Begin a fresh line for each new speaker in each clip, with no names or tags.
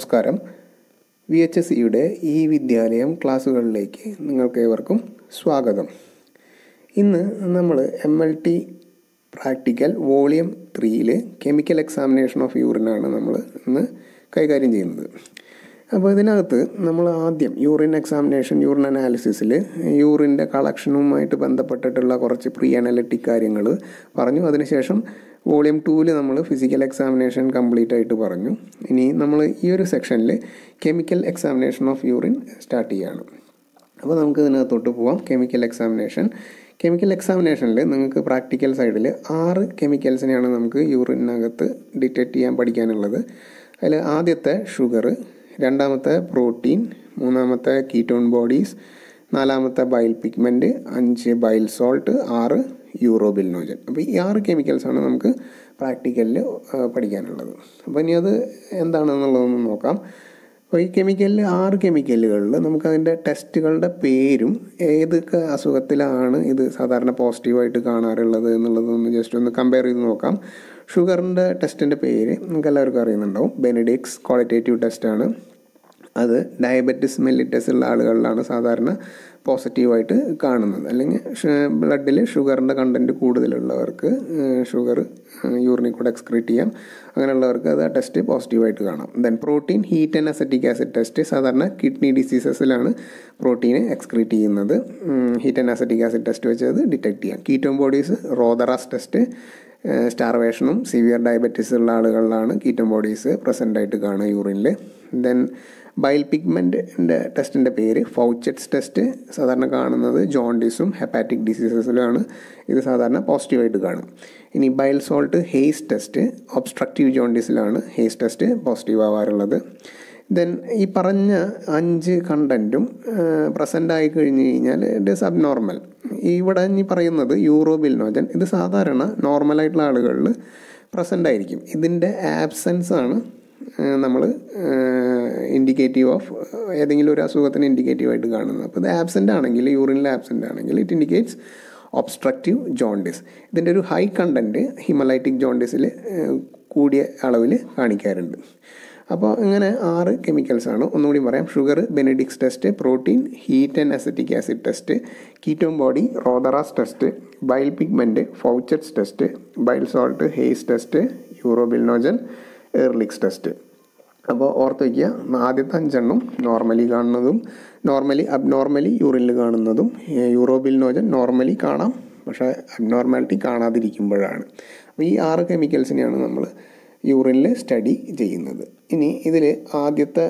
നമസ്കാരം V H S സിയുടെ ഈ വിദ്യാലയം ക്ലാസ്സുകളിലേക്ക് നിങ്ങൾക്ക് ഏവർക്കും സ്വാഗതം ഇന്ന് നമ്മൾ M L T practical volume ത്രീയിൽ കെമിക്കൽ എക്സാമിനേഷൻ ഓഫ് യൂറിനാണ് നമ്മൾ ഇന്ന് കൈകാര്യം ചെയ്യുന്നത് അപ്പോൾ ഇതിനകത്ത് നമ്മൾ ആദ്യം യൂറിൻ എക്സാമിനേഷൻ യൂറിൻ അനാലിസിസിൽ യൂറിൻ്റെ കളക്ഷനുമായിട്ട് ബന്ധപ്പെട്ടിട്ടുള്ള കുറച്ച് പ്രീ അനലറ്റിക് കാര്യങ്ങൾ പറഞ്ഞു അതിനുശേഷം വോളിയം ടൂവിൽ നമ്മൾ ഫിസിക്കൽ എക്സാമിനേഷൻ കംപ്ലീറ്റ് ആയിട്ട് പറഞ്ഞു ഇനി നമ്മൾ ഈ ഒരു സെക്ഷനിൽ chemical examination of urine start ചെയ്യുകയാണ് അപ്പോൾ നമുക്ക് ഇതിനകത്തോട്ട് പോവാം കെമിക്കൽ എക്സാമിനേഷൻ കെമിക്കൽ എക്സാമിനേഷനിൽ നിങ്ങൾക്ക് പ്രാക്ടിക്കൽ സൈഡിൽ ആറ് കെമിക്കൽസിനെയാണ് നമുക്ക് യൂറിനകത്ത് ഡിറ്റക്റ്റ് ചെയ്യാൻ പഠിക്കാനുള്ളത് അതിൽ ആദ്യത്തെ ഷുഗർ രണ്ടാമത്തെ പ്രോട്ടീൻ മൂന്നാമത്തെ കീറ്റോൺ ബോഡീസ് നാലാമത്തെ ബൈൽ പിഗ്മെൻറ്റ് അഞ്ച് ബൈൽ സോൾട്ട് ആറ് യൂറോബിൽനോജൻ അപ്പോൾ ഈ ആറ് കെമിക്കൽസാണ് നമുക്ക് പ്രാക്ടിക്കലിൽ പഠിക്കാനുള്ളത് അപ്പോൾ ഇനി അത് എന്താണെന്നുള്ളതൊന്ന് നോക്കാം അപ്പോൾ ഈ കെമിക്കലിൽ ആറ് കെമിക്കലുകളിൽ നമുക്കതിൻ്റെ ടെസ്റ്റുകളുടെ പേരും ഏതൊക്കെ അസുഖത്തിലാണ് ഇത് സാധാരണ പോസിറ്റീവായിട്ട് കാണാറുള്ളത് എന്നുള്ളതൊന്ന് ജസ്റ്റ് ഒന്ന് കമ്പയർ ചെയ്ത് നോക്കാം ഷുഗറിൻ്റെ ടെസ്റ്റിൻ്റെ പേര് നിങ്ങൾക്ക് എല്ലാവർക്കും അറിയുന്നുണ്ടാവും ബെനഡിക്സ് ക്വാളിറ്റേറ്റീവ് ടെസ്റ്റാണ് അത് ഡയബറ്റിസ് മെല്ലിറ്റസ് ഉള്ള ആളുകളിലാണ് സാധാരണ പോസിറ്റീവായിട്ട് കാണുന്നത് അല്ലെങ്കിൽ ബ്ലഡിൽ ഷുഗറിൻ്റെ കണ്ടൻറ്റ് കൂടുതലുള്ളവർക്ക് ഷുഗർ യൂറിനിൽ കൂടെ എക്സ്ക്രീറ്റ് ചെയ്യാം അങ്ങനെയുള്ളവർക്ക് അത് ആ ടെസ്റ്റ് പോസിറ്റീവായിട്ട് കാണാം then protein heat and acetic acid test സാധാരണ കിഡ്നി ഡിസീസസിലാണ് പ്രോട്ടീൻ എക്സ്ക്രീറ്റ് ചെയ്യുന്നത് heat and acetic acid test വെച്ച് അത് ഡിറ്റക്ട് ചെയ്യാം കീറ്റോൺ ബോഡീസ് റോദറാസ് ടെസ്റ്റ് സ്റ്റാർവേഷനും സിവിയർ ഡയബറ്റീസ് ഉള്ള ആളുകളിലാണ് കീറ്റോൺ ബോഡീസ് പ്രസൻ്റ് ആയിട്ട് കാണുക യൂറിനിൽ ദെൻ ബൈൽ പിഗ്മെൻറ്റിൻ്റെ ടെസ്റ്റിൻ്റെ പേര് ഫൗച്ചറ്റ്സ് ടെസ്റ്റ് സാധാരണ കാണുന്നത് ജോണ്ടിസും ഹെപ്പാറ്റിക് ഡിസീസസിലാണ് ഇത് സാധാരണ പോസിറ്റീവായിട്ട് കാണും ഇനി bile salt Hay's test obstructive ജോണ്ടിസിലാണ് ഹെയ്സ് ടെസ്റ്റ് പോസിറ്റീവ് ആവാറുള്ളത് ദെൻ ഈ പറഞ്ഞ അഞ്ച് കണ്ടൻറ്റും പ്രസൻ്റ് ആയി കഴിഞ്ഞ് കഴിഞ്ഞാൽ ഇറ്റ് ഈസ് അബ്നോർമൽ ഇവിടെ ഇനി പറയുന്നത് യൂറോബിൽനോജൻ ഇത് സാധാരണ നോർമലായിട്ടുള്ള ആളുകളിൽ പ്രസൻ്റ് ആയിരിക്കും ഇതിൻ്റെ ആബ്സെൻസ് ആണ് നമ്മൾ ഇൻഡിക്കേറ്റീവ് ഓഫ് ഏതെങ്കിലും ഒരു അസുഖത്തിന് ഇൻഡിക്കേറ്റീവ് ആയിട്ട് കാണുന്നത് അപ്പോൾ ഇത് ആബ്സെൻ്റ് ആണെങ്കിൽ യൂറിനിൽ ആബ്സെൻ്റ് ആണെങ്കിൽ ഇറ്റ് ഇൻഡിക്കേറ്റ്സ് ഒബ്സ്ട്രക്റ്റീവ് ജോണ്ടിസ് ഇതിൻ്റെ ഒരു ഹൈ കണ്ടൻറ്റ് ഹിമലൈറ്റിക് ജോണ്ടിസിൽ കൂടിയ അളവിൽ കാണിക്കാറുണ്ട് അപ്പോൾ ഇങ്ങനെ ആറ് കെമിക്കൽസാണ് ഒന്നുകൂടി പറയാം sugar Benedict's test protein heat and acetic acid test ketone body Rothera's test bile pigment Fouchet's test bile salt Hay's test urobilinogen Ehrlich's test അപ്പോൾ ഓർത്ത് വയ്ക്കുക ആദ്യത്തെ അഞ്ചെണ്ണം നോർമലി കാണുന്നതും നോർമലി അബ്നോർമലി യൂറിനിൽ കാണുന്നതും യൂറോബിൽനോജൻ നോർമലി കാണാം പക്ഷേ അബ്നോർമാലിറ്റി കാണാതിരിക്കുമ്പോഴാണ് അപ്പോൾ ഈ ആറ് കെമിക്കൽസിനെയാണ് നമ്മൾ യൂറിനിൽ സ്റ്റഡി ചെയ്യുന്നത് ഇനി ഇതിൽ ആദ്യത്തെ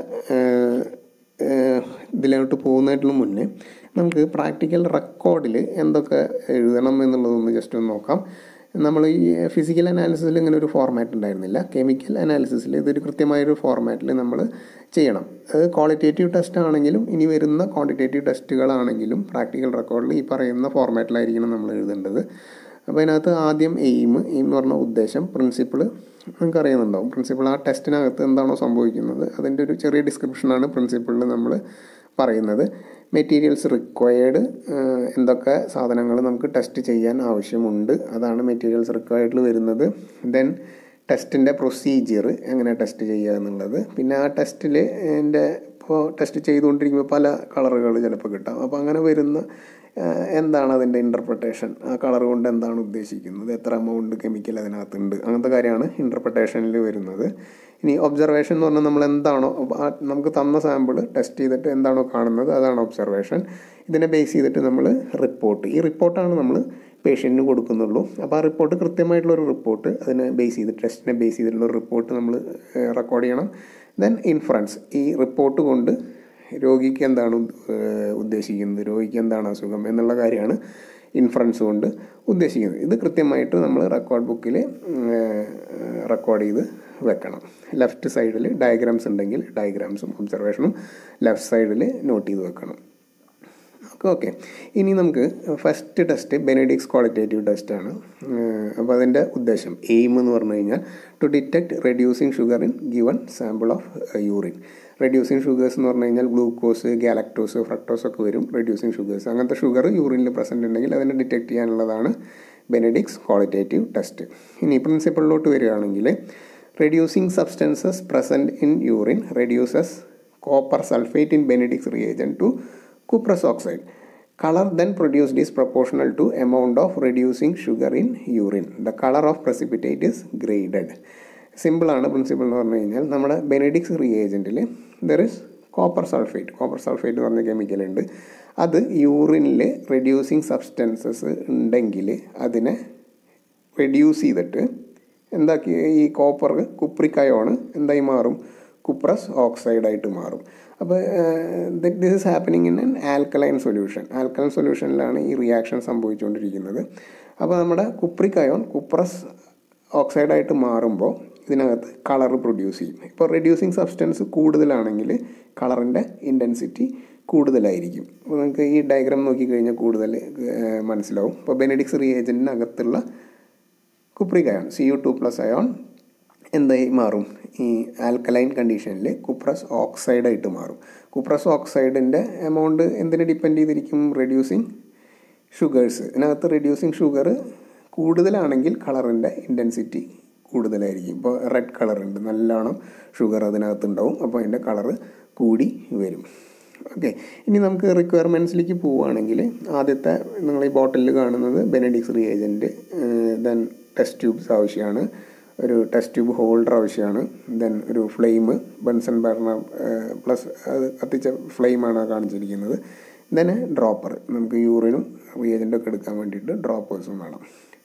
ഇതിലോട്ട് പോകുന്നതിന് മുന്നേ നമുക്ക് പ്രാക്ടിക്കൽ റെക്കോർഡിൽ എന്തൊക്കെ എഴുതണം എന്നുള്ളതൊന്ന് ജസ്റ്റ് ഒന്ന് നോക്കാം നമ്മൾ ഈ ഫിസിക്കൽ അനാലിസിസിൽ ഇങ്ങനെ ഒരു ഫോർമാറ്റ് ഉണ്ടായിരുന്നില്ല കെമിക്കൽ അനാലിസിസിൽ ഇതൊരു കൃത്യമായൊരു ഫോർമാറ്റിൽ നമ്മൾ ചെയ്യണം അത് ക്വാളിറ്റേറ്റീവ് ടെസ്റ്റ് ആണെങ്കിലും ഇനി വരുന്ന ക്വാണ്ടിറ്റേറ്റീവ് ടെസ്റ്റുകളാണെങ്കിലും പ്രാക്ടിക്കൽ റെക്കോർഡിൽ ഈ പറയുന്ന ഫോർമാറ്റിലായിരിക്കണം നമ്മൾ എഴുതേണ്ടത് അപ്പോൾ അതിനകത്ത് ആദ്യം എയിം എയിം എന്ന് പറഞ്ഞ ഉദ്ദേശം പ്രിൻസിപ്പിൾ നിങ്ങൾക്ക് അറിയുന്നുണ്ടാവും പ്രിൻസിപ്പിൾ ആ ടെസ്റ്റിനകത്ത് എന്താണോ സംഭവിക്കുന്നത് അതിൻ്റെ ഒരു ചെറിയ ഡിസ്ക്രിപ്ഷനാണ് പ്രിൻസിപ്പിളിൽ നമ്മൾ പറയുന്നത് മെറ്റീരിയൽസ് റിക്വയർഡ് എന്തൊക്കെ സാധനങ്ങൾ നമുക്ക് ടെസ്റ്റ് ചെയ്യാൻ ആവശ്യമുണ്ട് അതാണ് മെറ്റീരിയൽസ് റിക്വയർഡിൽ വരുന്നത് ദെൻ ടെസ്റ്റിൻ്റെ പ്രൊസീജിയർ എങ്ങനെ ടെസ്റ്റ് ചെയ്യുക എന്നുള്ളത് പിന്നെ ആ ടെസ്റ്റിൽ എൻ്റെ ഇപ്പോൾ ടെസ്റ്റ് ചെയ്തുകൊണ്ടിരിക്കുമ്പോൾ പല കളറുകൾ ചിലപ്പോൾ കിട്ടാം അപ്പോൾ അങ്ങനെ വരുന്ന എന്താണ് അതിൻ്റെ ഇൻ്റർപ്രിട്ടേഷൻ ആ കളർ കൊണ്ട് എന്താണ് ഉദ്ദേശിക്കുന്നത് എത്ര എമൗണ്ട് കെമിക്കൽ അതിനകത്തുണ്ട് അങ്ങനത്തെ കാര്യമാണ് ഇൻ്റർപ്രിട്ടേഷനിൽ വരുന്നത് ഇനി ഒബ്സർവേഷൻ എന്ന് പറഞ്ഞാൽ നമ്മൾ എന്താണോ നമുക്ക് തന്ന സാമ്പിൾ ടെസ്റ്റ് ചെയ്തിട്ട് എന്താണോ കാണുന്നത് അതാണ് ഒബ്സർവേഷൻ ഇതിനെ ബേസ് ചെയ്തിട്ട് നമ്മൾ റിപ്പോർട്ട് ഈ റിപ്പോർട്ടാണ് നമ്മൾ പേഷ്യൻറ്റിന് കൊടുക്കുന്നുള്ളൂ അപ്പോൾ ആ റിപ്പോർട്ട് കൃത്യമായിട്ടുള്ളൊരു റിപ്പോർട്ട് അതിനെ ബേസ് ചെയ്ത് ടെസ്റ്റിനെ ബേസ് ചെയ്തിട്ടുള്ള ഒരു റിപ്പോർട്ട് നമ്മൾ റെക്കോർഡ് ചെയ്യണം ദെൻ ഇൻഫറൻസ് ഈ റിപ്പോർട്ട് കൊണ്ട് രോഗിക്ക് എന്താണ് ഉദ്ദേശിക്കുന്നത് രോഗിക്ക് എന്താണ് അസുഖം എന്നുള്ള കാര്യമാണ് ഇൻഫറൻസ് കൊണ്ട് ഉദ്ദേശിക്കുന്നത് ഇത് കൃത്യമായിട്ട് നമ്മൾ റെക്കോർഡ് ബുക്കിൽ റെക്കോർഡ് ചെയ്ത് വെക്കണം ലെഫ്റ്റ് സൈഡിൽ ഡയഗ്രാംസ് ഉണ്ടെങ്കിൽ ഡയഗ്രാംസും ഒബ്സർവേഷനും ലെഫ്റ്റ് സൈഡിൽ നോട്ട് ചെയ്ത് വെക്കണം ഓക്കെ ഓക്കെ ഇനി നമുക്ക് ഫസ്റ്റ് ടെസ്റ്റ് ബെനഡിക്സ് ക്വാളിറ്റേറ്റീവ് ടെസ്റ്റാണ് അപ്പോൾ അതിൻ്റെ ഉദ്ദേശം എയിം എന്ന് പറഞ്ഞു കഴിഞ്ഞാൽ to detect reducing sugar in given sample of urine reducing sugars എന്ന് പറഞ്ഞു കഴിഞ്ഞാൽ ഗ്ലൂക്കോസ് ഗാലക്ടോസ് ഫ്രക്ടോസ് ഒക്കെ വരും റെഡ്യൂസിങ് ഷുഗേഴ്സ് അങ്ങനത്തെ ഷുഗർ യൂറിനിൽ പ്രസൻറ്റ് ഉണ്ടെങ്കിൽ അതിനെ ഡിറ്റക്ട് ചെയ്യാനുള്ളതാണ് ബെനഡിക്സ് ക്വാളിറ്റേറ്റീവ് ടെസ്റ്റ് ഇനി പ്രിൻസിപ്പളിലോട്ട് വരികയാണെങ്കിൽ reducing substances present in urine reduces copper sulphate in Benedict's reagent to cuprous oxide colour then produced is proportional to amount of reducing sugar in urine the colour of precipitate is graded സിമ്പിളാണ് principle എന്ന് പറഞ്ഞു കഴിഞ്ഞാൽ നമ്മുടെ Benedict's റിയേജൻറ്റിൽ there is copper sulphate copper sulphate എന്ന് പറഞ്ഞ chemical ഉണ്ട് അത് യൂറിനിൽ റെഡ്യൂസിങ് സബ്സ്റ്റൻസസ് ഉണ്ടെങ്കിൽ അതിനെ റെഡ്യൂസ് ചെയ്തിട്ട് എന്താക്കി ഈ കോപ്പർ കുപ്രിക്കയോണ് എന്തായി മാറും കുപ്രസ് ഓക്സൈഡായിട്ട് മാറും അപ്പോൾ this is happening in an alkaline solution alkaline സൊല്യൂഷനിലാണ് ഈ റിയാക്ഷൻ സംഭവിച്ചുകൊണ്ടിരിക്കുന്നത് അപ്പോൾ നമ്മുടെ കുപ്രിക്കയോൺ കുപ്രസ് ഓക്സൈഡായിട്ട് മാറുമ്പോൾ ഇതിനകത്ത് കളർ പ്രൊഡ്യൂസ് ചെയ്യും ഇപ്പോൾ റെഡ്യൂസിങ് സബ്സ്റ്റൻസ് കൂടുതലാണെങ്കിൽ കളറിൻ്റെ ഇൻറ്റൻസിറ്റി കൂടുതലായിരിക്കും അപ്പോൾ നമുക്ക് ഈ ഡയഗ്രാം നോക്കിക്കഴിഞ്ഞാൽ കൂടുതൽ മനസ്സിലാവും ഇപ്പോൾ ബെനഡിക്സ് റിയേജൻറ്റിനകത്തുള്ള cupric ion C U two plus ion എന്തായി മാറും ഈ ആൽക്കലൈൻ കണ്ടീഷനിൽ കുപ്രസ് ഓക്സൈഡായിട്ട് മാറും കുപ്രസ് ഓക്സൈഡിൻ്റെ എമൗണ്ട് എന്തിനെ ഡിപ്പെൻഡ് ചെയ്തിരിക്കും റെഡ്യൂസിങ് ഷുഗേഴ്സ് ഇതിനകത്ത് റെഡ്യൂസിങ് ഷുഗർ കൂടുതലാണെങ്കിൽ കളറിൻ്റെ ഇൻറ്റൻസിറ്റി കൂടുതലായിരിക്കും ഇപ്പോൾ റെഡ് കളർ ഉണ്ട് നല്ലോണം ഷുഗർ അതിനകത്ത് ഉണ്ടാവും അപ്പോൾ അതിൻ്റെ കളറ് കൂടി വരും ഓക്കെ ഇനി നമുക്ക് റിക്വയർമെൻറ്റ്സിലേക്ക് പോവുകയാണെങ്കിൽ ആദ്യത്തെ നിങ്ങൾ ഈ ബോട്ടിലിൽ കാണുന്നത് Benedict's reagent then test tubes ആവശ്യമാണ് ഒരു ടെസ്റ്റ് ട്യൂബ് ഹോൾഡർ ആവശ്യമാണ് ദെൻ ഒരു ഫ്ലെയിം ബൺസൺ ബർണർ പ്ലസ് അത് കത്തിച്ച ഫ്ലെയിമാണ് കാണിച്ചിരിക്കുന്നത് ദെൻ ഡ്രോപ്പർ നമുക്ക് യൂറിനും റിയേജൻറ്റൊക്കെ എടുക്കാൻ വേണ്ടിയിട്ട് ഡ്രോപ്പേഴ്സും വേണം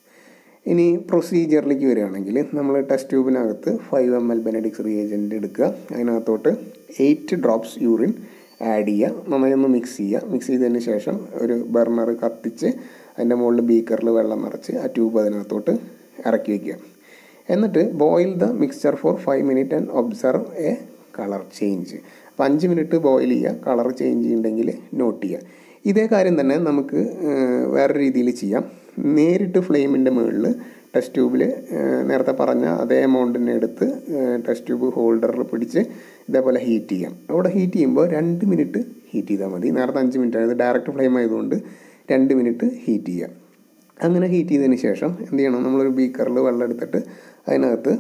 ഇനി പ്രൊസീജിയറിലേക്ക് വരികയാണെങ്കിൽ നമ്മൾ ടെസ്റ്റ് ട്യൂബിനകത്ത് five M L Benedict's reagent എടുക്കുക അതിനകത്തോട്ട് എയ്റ്റ് ഡ്രോപ്സ് യൂറിൻ ആഡ് ചെയ്യുക നന്നായി ഒന്ന് മിക്സ് ചെയ്യുക മിക്സ് ചെയ്തതിന് ശേഷം ഒരു ബർണർ കത്തിച്ച് അതിൻ്റെ മുകളിൽ ബീക്കറിൽ വെള്ളം നിറച്ച് ആ ട്യൂബ് അതിനകത്തോട്ട് ഇറക്കി വയ്ക്കുക എന്നിട്ട് boil the mixture for five minute and observe a colour change അപ്പോൾ അഞ്ച് മിനിറ്റ് ബോയിൽ ചെയ്യുക കളർ ചേഞ്ച് ചെയ്യുന്നുണ്ടെങ്കിൽ നോട്ട് ചെയ്യുക ഇതേ കാര്യം തന്നെ നമുക്ക് വേറെ രീതിയിൽ ചെയ്യാം നേരിട്ട് ഫ്ലെയിമിൻ്റെ മുകളിൽ ടെസ്റ്റ് ട്യൂബിൽ നേരത്തെ പറഞ്ഞ അതേ എമൗണ്ടിനെ എടുത്ത് ടെസ്റ്റ് ട്യൂബ് ഹോൾഡറിൽ പിടിച്ച് ഇതേപോലെ ഹീറ്റ് ചെയ്യാം അവിടെ ഹീറ്റ് ചെയ്യുമ്പോൾ രണ്ട് മിനിറ്റ് ഹീറ്റ് ചെയ്താൽ മതി നേരത്തെ അഞ്ച് മിനിറ്റ് ആയത് ഡയറക്റ്റ് ഫ്ലെയിം ആയതുകൊണ്ട് രണ്ട് മിനിറ്റ് ഹീറ്റ് ചെയ്യാം അങ്ങനെ ഹീറ്റ് ചെയ്തതിന് ശേഷം എന്ത് ചെയ്യണം നമ്മളൊരു ബീക്കറിൽ വെള്ളം എടുത്തിട്ട് അതിനകത്ത്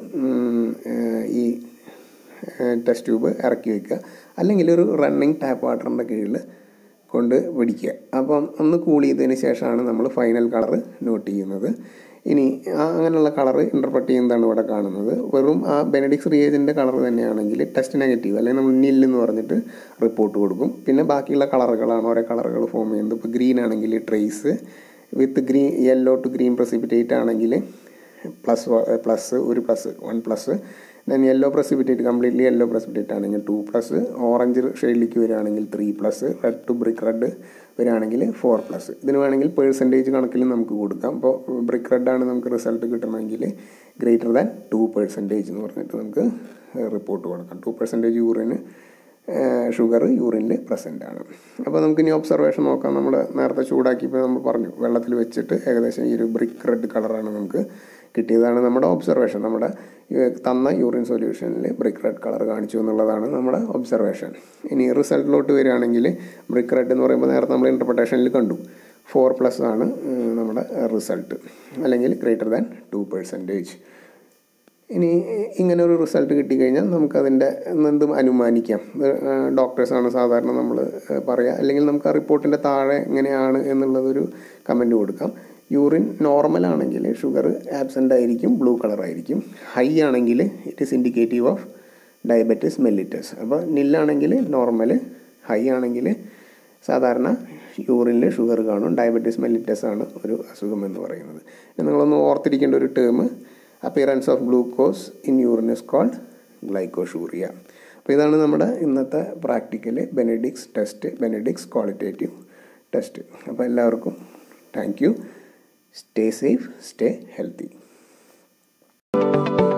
ഈ ടെസ്റ്റ് ട്യൂബ് ഇറക്കി വയ്ക്കുക അല്ലെങ്കിൽ ഒരു റണ്ണിങ് ടാപ്പ് വാട്ടറിൻ്റെ കീഴിൽ കൊണ്ട് പിടിക്കുക അപ്പം ഒന്ന് കൂൾ ചെയ്തതിന് ശേഷമാണ് നമ്മൾ ഫൈനൽ കളർ നോട്ട് ചെയ്യുന്നത് ഇനി ആ അങ്ങനെയുള്ള കളർ ഇൻ്റർപ്രറ്റ് ചെയ്യുന്നതാണ് ഇവിടെ കാണുന്നത് വെറും ആ ബെനഡിക്സ് റിയേജൻ്റെ കളർ തന്നെയാണെങ്കിൽ ടെസ്റ്റ് നെഗറ്റീവ് അല്ലെങ്കിൽ നമ്മൾ നിൽ എന്ന് പറഞ്ഞിട്ട് റിപ്പോർട്ട് കൊടുക്കും പിന്നെ ബാക്കിയുള്ള കളറുകളാണ് ഓരോ കളറുകൾ ഫോം ചെയ്യുന്നത് ഇപ്പോൾ ഗ്രീൻ ആണെങ്കിൽ trace with green yellow to green precipitate ആണെങ്കിൽ പ്ലസ് പ്ലസ് ഒരു plus one plus then yellow precipitate completely yellow precipitate ആണെങ്കിൽ ടു പ്ലസ് ഓറഞ്ച് ഷെയ്ഡിലേക്ക് വരികയാണെങ്കിൽ three plus red to brick red വരികയാണെങ്കിൽ ഫോർ പ്ലസ് ഇതിന് വേണമെങ്കിൽ പേഴ്സൻറ്റേജ് കണക്കിൽ നമുക്ക് കൊടുക്കാം അപ്പോൾ ബ്രിക്ക് റെഡ് ആണ് നമുക്ക് റിസൾട്ട് കിട്ടണമെങ്കിൽ ഗ്രേറ്റർ ദാൻ ടു പെർസെൻറ്റേജ് എന്ന് പറഞ്ഞിട്ട് നമുക്ക് റിപ്പോർട്ട് കൊടുക്കാം ടു പെർസെൻറ്റേജ് യൂറിന് ഷുഗർ യൂറിനിൽ പ്രസൻ്റ് ആണ് അപ്പോൾ നമുക്ക് ഇനി ഒബ്സർവേഷൻ നോക്കാം നമ്മൾ നേരത്തെ ചൂടാക്കിയപ്പോൾ നമ്മൾ പറഞ്ഞു വെള്ളത്തിൽ വെച്ചിട്ട് ഏകദേശം ഈ ഒരു ബ്രിക്ക് റെഡ് കളറാണ് നമുക്ക് കിട്ടിയതാണ് നമ്മുടെ ഒബ്സർവേഷൻ നമ്മുടെ തന്ന യൂറിൻ സൊല്യൂഷനിൽ ബ്രിക്ക് റെഡ് കളർ കാണിച്ചു എന്നുള്ളതാണ് നമ്മുടെ ഒബ്സർവേഷൻ ഇനി റിസൾട്ടിലോട്ട് വരികയാണെങ്കിൽ ബ്രിക്ക് റെഡ് എന്ന് പറയുമ്പോൾ നേരത്തെ നമ്മൾ ഇൻ്റർപ്രിട്ടേഷനിൽ കണ്ടു ഫോർ പ്ലസ് ആണ് നമ്മുടെ റിസൾട്ട് അല്ലെങ്കിൽ ഗ്രേറ്റർ ദാൻ ടു പെർസെൻറ്റേജ് ഇനി ഇങ്ങനെ ഒരു റിസൾട്ട് കിട്ടിക്കഴിഞ്ഞാൽ നമുക്കതിൻ്റെ എന്തും അനുമാനിക്കാം ഡോക്ടേഴ്സാണ് സാധാരണ നമ്മൾ പറയുക അല്ലെങ്കിൽ നമുക്ക് ആ റിപ്പോർട്ടിൻ്റെ താഴെ എങ്ങനെയാണ് എന്നുള്ളതൊരു കമൻറ്റ് കൊടുക്കാം യൂറിൻ നോർമൽ ആണെങ്കിൽ ഷുഗർ ആബ്സെൻ്റ് ആയിരിക്കും ബ്ലൂ കളർ ആയിരിക്കും ഹൈ ആണെങ്കിൽ it is indicative of diabetes mellitus അപ്പോൾ നില്ലാണെങ്കിൽ നോർമൽ ഹൈ ആണെങ്കിൽ സാധാരണ യൂറിനിൽ ഷുഗർ കാണും ഡയബറ്റിസ് മെല്ലിറ്റസ് ആണ് ഒരു അസുഖം എന്ന് പറയുന്നത് നിങ്ങളൊന്ന് ഓർത്തിരിക്കേണ്ട ഒരു term appearance of glucose in urine is called glycosuria അപ്പോൾ ഇതാണ് നമ്മുടെ ഇന്നത്തെ practical Benedict's test Benedict's qualitative test അപ്പോൾ എല്ലാവർക്കും thank you stay safe stay healthy